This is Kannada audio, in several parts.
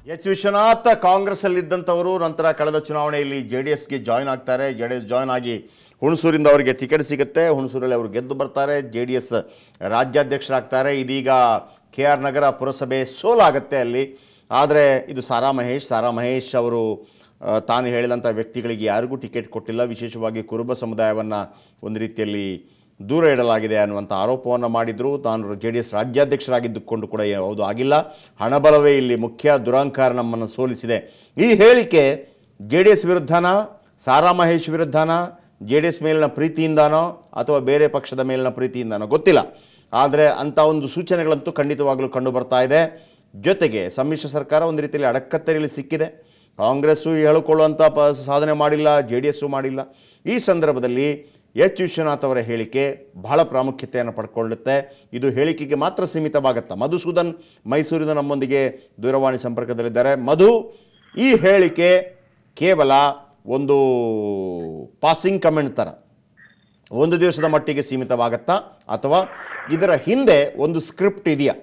ಎಚ್ ವಿಶ್ವನಾಥ್ ಕಾಂಗ್ರೆಸ್ ಅಲ್ಲಿದ್ದಂಥವರು ನಂತರ ಕಳೆದ ಚುನಾವಣೆಯಲ್ಲಿ ಜೆ ಡಿ ಎಸ್ಗೆ ಜಾಯ್ನ್ ಆಗ್ತಾರೆ ಜೆ ಡಿ ಎಸ್ ಜಾಯ್ನ್ ಆಗಿ ಹುಣಸೂರಿಂದ ಅವರಿಗೆ ಟಿಕೆಟ್ ಸಿಗುತ್ತೆ ಹುಣಸೂರಲ್ಲಿ ಅವರು ಗೆದ್ದು ಬರ್ತಾರೆ ಜೆ ಡಿ ಎಸ್ ರಾಜ್ಯಾಧ್ಯಕ್ಷರಾಗ್ತಾರೆ ಇದೀಗ ಕೆ ಆರ್ ನಗರ ಪುರಸಭೆ ಸೋಲಾಗುತ್ತೆ ಅಲ್ಲಿ ಆದರೆ ಇದು ಸಾರಾ ಮಹೇಶ್ ಸಾರಾ ಮಹೇಶ್ ಅವರು ಆ, ತಾನು ಹೇಳಿದಂಥ ವ್ಯಕ್ತಿಗಳಿಗೆ ಯಾರಿಗೂ ಟಿಕೆಟ್ ಕೊಟ್ಟಿಲ್ಲ ವಿಶೇಷವಾಗಿ ಕುರುಬ ಸಮುದಾಯವನ್ನು ಒಂದು ರೀತಿಯಲ್ಲಿ ದೂರ ಇಡಲಾಗಿದೆ ಅನ್ನುವಂಥ ಆರೋಪವನ್ನು ಮಾಡಿದರು ತಾನು ಜೆ ಡಿ ಎಸ್ ರಾಜ್ಯಾಧ್ಯಕ್ಷರಾಗಿದ್ದುಕೊಂಡು ಕೂಡ ಯಾವುದು ಆಗಿಲ್ಲ ಹಣಬಲವೇ ಇಲ್ಲಿ ಮುಖ್ಯ ದುರಾಂಕಾರ ನಮ್ಮನ್ನು ಸೋಲಿಸಿದೆ ಈ ಹೇಳಿಕೆ ಜೆ ಡಿ ಎಸ್ ವಿರುದ್ಧನ ಸಾರಾ ಮಹೇಶ್ ವಿರುದ್ಧನ ಜೆ ಡಿ ಎಸ್ ಮೇಲಿನ ಪ್ರೀತಿಯಿಂದನೋ ಅಥವಾ ಬೇರೆ ಪಕ್ಷದ ಮೇಲಿನ ಪ್ರೀತಿಯಿಂದನೋ ಗೊತ್ತಿಲ್ಲ ಆದರೆ ಅಂಥ ಒಂದು ಸೂಚನೆಗಳಂತೂ ಖಂಡಿತವಾಗಲೂ ಕಂಡು ಬರ್ತಾ ಇದೆ ಜೊತೆಗೆ ಸಮ್ಮಿಶ್ರ ಸರ್ಕಾರ ಒಂದು ರೀತಿಯಲ್ಲಿ ಅಡಕತ್ತರಿಯಲ್ಲಿ ಸಿಕ್ಕಿದೆ ಕಾಂಗ್ರೆಸ್ಸು ಹೇಳಿಕೊಳ್ಳುವಂಥ ಪ ಸಾಧನೆ ಮಾಡಿಲ್ಲ ಜೆ ಡಿ ಎಸ್ಸು ಮಾಡಿಲ್ಲ ಈ ಸಂದರ್ಭದಲ್ಲಿ ಎಚ್ ವಿಶ್ವನಾಥ್ ಅವರ ಹೇಳಿಕೆ ಬಹಳ ಪ್ರಾಮುಖ್ಯತೆಯನ್ನು ಪಡ್ಕೊಳ್ಳುತ್ತೆ ಇದು ಹೇಳಿಕೆಗೆ ಮಾತ್ರ ಸೀಮಿತವಾಗತ್ತಾ ಮಧುಸೂದನ್ ಮೈಸೂರಿನ ನಮ್ಮೊಂದಿಗೆ ದೂರವಾಣಿ ಸಂಪರ್ಕದಲ್ಲಿದ್ದಾರೆ ಮಧು ಈ ಹೇಳಿಕೆ ಕೇವಲ ಒಂದು ಪಾಸಿಂಗ್ ಕಮೆಂಟ್ ಥರ ಒಂದು ದಿವಸದ ಮಟ್ಟಿಗೆ ಸೀಮಿತವಾಗತ್ತಾ ಅಥವಾ ಇದರ ಹಿಂದೆ ಒಂದು ಸ್ಕ್ರಿಪ್ಟ್ ಇದೆಯಾ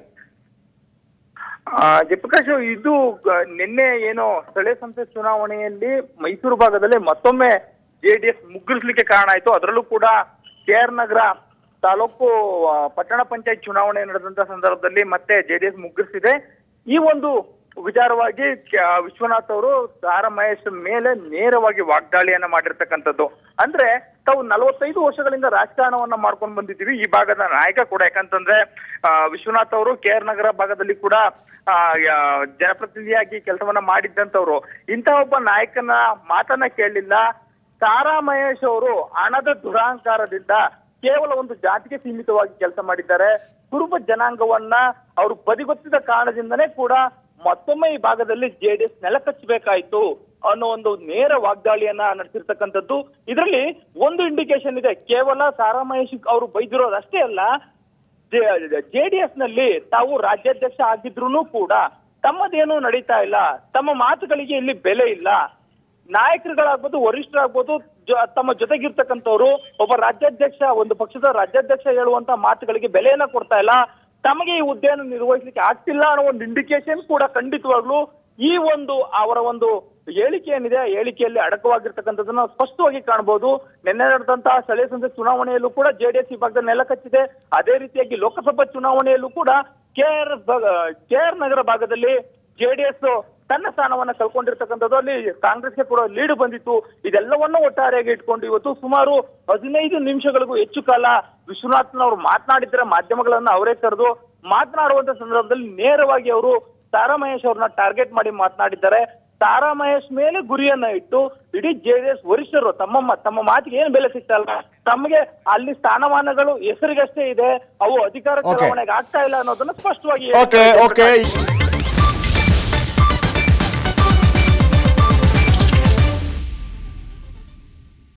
ಆ, ಜಯಪ್ರಕಾಶ್ ಇದು ಗ- ನಿನ್ನೆ ಏನು ಸ್ಥಳೀಯ ಸಂಸ್ಥೆ ಚುನಾವಣೆಯಲ್ಲಿ ಮೈಸೂರು ಭಾಗದಲ್ಲಿ ಮತ್ತೊಮ್ಮೆ ಜೆಡಿಎಸ್ ಮುಗ್ಗಿಸ್ಲಿಕ್ಕೆ ಕಾರಣ ಆಯ್ತು ಅದರಲ್ಲೂ ಕೂಡ ಕೆ ಆರ್ ನಗರ ತಾಲೂಕು ಆ, ಪಟ್ಟಣ ಪಂಚಾಯತ್ ಚುನಾವಣೆ ನಡೆದಂತ ಸಂದರ್ಭದಲ್ಲಿ ಮತ್ತೆ ಜೆಡಿಎಸ್ ಮುಗ್ಗಿಸಿದೆ ಈ ಒಂದು ವಿಚಾರವಾಗಿ ಕ- ವಿಶ್ವನಾಥ್ ಅವರು ಸಾರ ಮಹೇಶ್ ಮೇಲೆ ನೇರವಾಗಿ ವಾಗ್ದಾಳಿಯನ್ನ ಮಾಡಿರ್ತಕ್ಕಂಥದ್ದು ಅಂದ್ರೆ ತಾವು ನಲವತ್ತೈದು ವರ್ಷಗಳಿಂದ ರಾಜಕಾರಣವನ್ನ ಮಾಡ್ಕೊಂಡು ಬಂದಿದ್ದೀವಿ ಈ ಭಾಗದ ನಾಯಕ ಕೂಡ ಯಾಕಂತಂದ್ರೆ ಆ, ವಿಶ್ವನಾಥ್ ಅವರು ಕೆ ಆರ್ ನಗರ ಭಾಗದಲ್ಲಿ ಕೂಡ ಆ, ಯಾ- ಜನಪ್ರತಿನಿಧಿಯಾಗಿ ಕೆಲಸವನ್ನ ಮಾಡಿದ್ದಂತವ್ರು ಇಂತಹ ಒಬ್ಬ ನಾಯಕನ ಮಾತನ್ನ ಕೇಳಲಿಲ್ಲ ತಾರಾ ಮಹೇಶ್ ಅವರು ಹಣದ ದುರಾಂಕಾರದಿಂದ ಕೇವಲ ಒಂದು ಜಾತಿಗೆ ಸೀಮಿತವಾಗಿ ಕೆಲಸ ಮಾಡಿದ್ದಾರೆ ಕುರುಬ ಜನಾಂಗವನ್ನ ಅವರು ಬದಿಗೊತ್ತಿದ ಕಾರಣದಿಂದನೇ ಕೂಡ ಮತ್ತೊಮ್ಮೆ ಈ ಭಾಗದಲ್ಲಿ ಜೆಡಿಎಸ್ ನೆಲಕಚ್ಚಬೇಕಾಯ್ತು ಅನ್ನೋ ಒಂದು ನೇರ ವಾಗ್ದಾಳಿಯನ್ನ ನಡೆಸಿರ್ತಕ್ಕಂಥದ್ದು ಇದರಲ್ಲಿ ಒಂದು ಇಂಡಿಕೇಶನ್ ಇದೆ ಕೇವಲ ಸಾರಾ ಮಹೇಶ್ ಅವರು ಬೈದಿರೋದಷ್ಟೇ ಅಲ್ಲ ಜೆಡಿಎಸ್ ನಲ್ಲಿ ತಾವು ರಾಜ್ಯಾಧ್ಯಕ್ಷ ಆಗಿದ್ರು ಕೂಡ ತಮ್ಮದೇನು ನಡೀತಾ ಇಲ್ಲ ತಮ್ಮ ಮಾತುಗಳಿಗೆ ಇಲ್ಲಿ ಬೆಲೆ ಇಲ್ಲ ನಾಯಕರುಗಳಾಗ್ಬೋದು ವರಿಷ್ಠರಾಗ್ಬೋದು ಜೊ- ತಮ್ಮ ಜೊತೆಗಿರ್ತಕ್ಕಂಥವ್ರು ಒಬ್ಬ ರಾಜ್ಯಾಧ್ಯಕ್ಷ ಒಂದು ಪಕ್ಷದ ರಾಜ್ಯಾಧ್ಯಕ್ಷ ಹೇಳುವಂತ ಮಾತುಗಳಿಗೆ ಬೆಲೆಯನ್ನ ಕೊಡ್ತಾ ಇಲ್ಲ ತಮಗೆ ಈ ಹುದ್ದೆಯನ್ನು ನಿರ್ವಹಿಸಲಿಕ್ಕೆ ಆಗ್ತಿಲ್ಲ ಅನ್ನೋ ಒಂದು ಇಂಡಿಕೇಶನ್ ಕೂಡ ಖಂಡಿತವಾಗ್ಲೂ ಈ ಒಂದು ಅವರ ಒಂದು ಹೇಳಿಕೆ ಏನಿದೆ ಆ ಹೇಳಿಕೆಯಲ್ಲಿ ಅಡಕವಾಗಿರ್ತಕ್ಕಂಥದ್ದನ್ನ ಸ್ಪಷ್ಟವಾಗಿ ಕಾಣಬಹುದು ನಿನ್ನೆ ನಡೆದಂತಹ ಸ್ಥಳೀಯ ಸಂಸ್ಥೆ ಚುನಾವಣೆಯಲ್ಲೂ ಕೂಡ ಜೆಡಿಎಸ್ ಈ ಭಾಗದಲ್ಲಿ ನೆಲಕಚ್ಚಿದೆ ಅದೇ ರೀತಿಯಾಗಿ ಲೋಕಸಭಾ ಚುನಾವಣೆಯಲ್ಲೂ ಕೂಡ ಕೆಆರ್ ಕೆಆರ್ ನಗರ ಭಾಗದಲ್ಲಿ ಜೆಡಿಎಸ್ ತನ್ನ ಸ್ಥಾನವನ್ನ ಕಳ್ಕೊಂಡಿರ್ತಕ್ಕಂಥದ್ದು ಅಲ್ಲಿ ಕಾಂಗ್ರೆಸ್ಗೆ ಕೂಡ ಲೀಡ್ ಬಂದಿತ್ತು ಇದೆಲ್ಲವನ್ನೂ ಒಟ್ಟಾರೆಯಾಗಿ ಇಟ್ಕೊಂಡು ಇವತ್ತು ಸುಮಾರು ಹದಿನೈದು ನಿಮಿಷಗಳಿಗೂ ಹೆಚ್ಚು ಕಾಲ ವಿಶ್ವನಾಥ್ನವರು ಮಾತನಾಡಿದ್ರೆ ಮಾಧ್ಯಮಗಳನ್ನ ಅವರೇ ಕರೆದು ಮಾತನಾಡುವಂತ ಸಂದರ್ಭದಲ್ಲಿ ನೇರವಾಗಿ ಅವರು ತಾರಾ ಮಹೇಶ್ ಅವ್ರನ್ನ ಟಾರ್ಗೆಟ್ ಮಾಡಿ ಮಾತನಾಡಿದ್ದಾರೆ ತಾರಾ ಮಹೇಶ್ ಮೇಲೆ ಗುರಿಯನ್ನ ಇಟ್ಟು ಇಡೀ ಜೆಡಿಎಸ್ ವರಿಷ್ಠರು ತಮ್ಮ ಮ- ತಮ್ಮ ಮಾತಿಗೆ ಏನು ಬೆಲೆ ಸಿಗ್ತಲ್ಲ ತಮಗೆ ಅಲ್ಲಿ ಸ್ಥಾನಮಾನಗಳು ಹೆಸರಿಗಷ್ಟೇ ಇದೆ ಅವು ಅಧಿಕಾರ Okay. ಚಲಾವಣೆಗೆ ಆಗ್ತಾ ಇಲ್ಲ ಅನ್ನೋದನ್ನ ಸ್ಪಷ್ಟವಾಗಿ ಓಕೆ ಹೇಳ್ತಾರೆ. ಓಕೆ